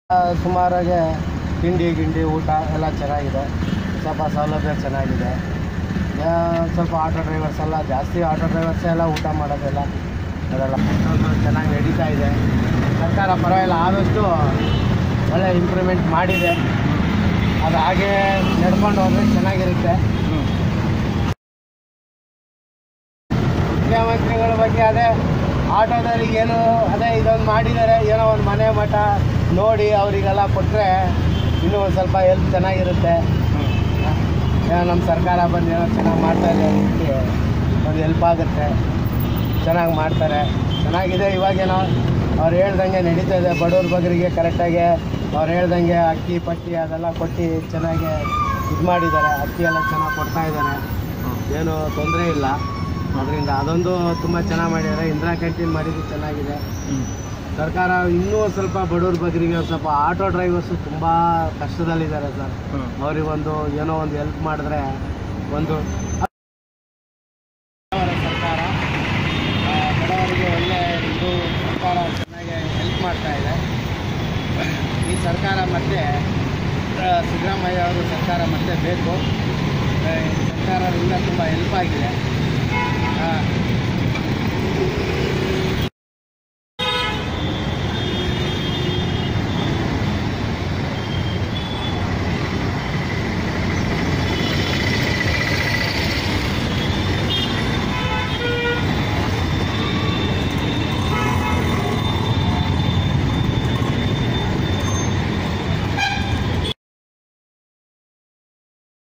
ಸುಮಾರಾಗಿ ತಿಂಡಿ ಗಿಂಡಿ ಊಟ ಎಲ್ಲ ಚೆನ್ನಾಗಿದೆ ಸ್ವಲ್ಪ ಸೌಲಭ್ಯ ಚೆನ್ನಾಗಿದೆ ಯಾ- ಸ್ವಲ್ಪ ಆಟೋ ಡ್ರೈವರ್ಸ್ ಎಲ್ಲ ಜಾಸ್ತಿ ಆಟೋ ಡ್ರೈವರ್ಸ್ ಎಲ್ಲ ಊಟ ಮಾಡೋದಿಲ್ಲ ಅದೆಲ್ಲ ಸ್ವಲ್ಪ ಚೆನ್ನಾಗಿ ನಡೀತಾ ಇದೆ ಸರ್ಕಾರ ಪರವಾಗಿಲ್ಲ ಆದಷ್ಟು ಒಳ್ಳೆ ಇಂಪ್ರೂವ್ಮೆಂಟ್ ಮಾಡಿದೆ ಅದು ಹಾಗೆ ನಡ್ಕೊಂಡು ಹೋದ್ರೆ ಚೆನ್ನಾಗಿರುತ್ತೆ ಮುಖ್ಯಮಂತ್ರಿಗಳ ಬಗ್ಗೆ ಅದೇ ಆಟೋದವ್ರಿಗೆ ಏನು ಅದೇ ಇದೊಂದು ಮಾಡಿದ್ದಾರೆ ಏನೋ ಒಂದು ಮನೆ ಮಠ ನೋಡಿ ಅವರಿಗೆಲ್ಲ ಕೊಟ್ಟರೆ ಇನ್ನೂ ಒಂದು ಸ್ವಲ್ಪ ಹೆಲ್ಪ್ ಚೆನ್ನಾಗಿರುತ್ತೆ ಏನೋ ನಮ್ಮ ಸರ್ಕಾರ ಬಂದು ಏನೋ ಚೆನ್ನಾಗಿ ಮಾಡ್ತಾ ಇದೆ ಅದಕ್ಕೆ ಒಂದು ಹೆಲ್ಪ್ ಆಗುತ್ತೆ ಚೆನ್ನಾಗಿ ಮಾಡ್ತಾರೆ ಚೆನ್ನಾಗಿದೆ ಇವಾಗೇನೋ ಅವ್ರು ಹೇಳ್ದಂಗೆ ನಡೀತಾ ಇದೆ ಬಡವ್ರ ಬಗ್ಗರಿಗೆ ಕರೆಕ್ಟಾಗಿ ಅವ್ರು ಹೇಳ್ದಂಗೆ ಅಕ್ಕಿ ಪಟ್ಟಿ ಅದೆಲ್ಲ ಕೊಟ್ಟು ಚೆನ್ನಾಗಿ ಇದು ಮಾಡಿದ್ದಾರೆ ಅಕ್ಕಿ ಎಲ್ಲ ಚೆನ್ನಾಗಿ ಕೊಡ್ತಾ ಇದ್ದಾರೆ ಏನು ತೊಂದರೆ ಇಲ್ಲ ಅದರಿಂದ ಅದೊಂದು ತುಂಬ ಚೆನ್ನಾಗಿ ಮಾಡಿದ್ದಾರೆ ಇಂದಿರಾ ಕ್ಯಾಂಟೀನ್ ಮಾಡಿದ್ದು ಚೆನ್ನಾಗಿದೆ ಸರ್ಕಾರ ಇನ್ನೂ ಒಂದ್ ಸ್ವಲ್ಪ ಬಡವ್ರ ಬಗ್ಗರಿಗೆ ಒಂದ್ ಸ್ವಲ್ಪ ಆಟೋ ಡ್ರೈವರ್ಸು ತುಂಬ ಕಷ್ಟದಲ್ಲಿದ್ದಾರೆ ಸರ್ ಅವರಿಗೊಂದು ಏನೋ ಒಂದು ಹೆಲ್ಪ್ ಮಾಡಿದ್ರೆ ಒಂದು ಅವರ ಸರ್ಕಾರ ಆ, ಬಡವರಿಗೆ ಒಳ್ಳೆ ಇದು ಸರ್ಕಾರ ಚೆನ್ನಾಗಿ ಹೆಲ್ಪ್ ಮಾಡ್ತಾ ಇದೆ ಈ ಸರ್ಕಾರ ಮತ್ತೆ ಆ, ಸಿದ್ದರಾಮಯ್ಯ ಅವರು ಸರ್ಕಾರ ಮತ್ತೆ ಬೇಕು ಆ, ಈ ಸರ್ಕಾರದಿಂದ ತುಂಬ ಹೆಲ್ಪ್ ಆಗಿದೆ ಆ,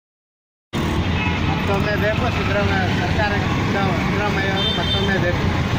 ಮತ್ತೊಮ್ಮೆ ಬೇಕು ಸಿದ್ದರಾಮಯ್ಯ ಸರ್ಕಾರಕ್ಕೆ ಸಿದ್ದರಾಮಯ್ಯ ಅವರು ಮತ್ತೊಮ್ಮೆ ಬೇಕು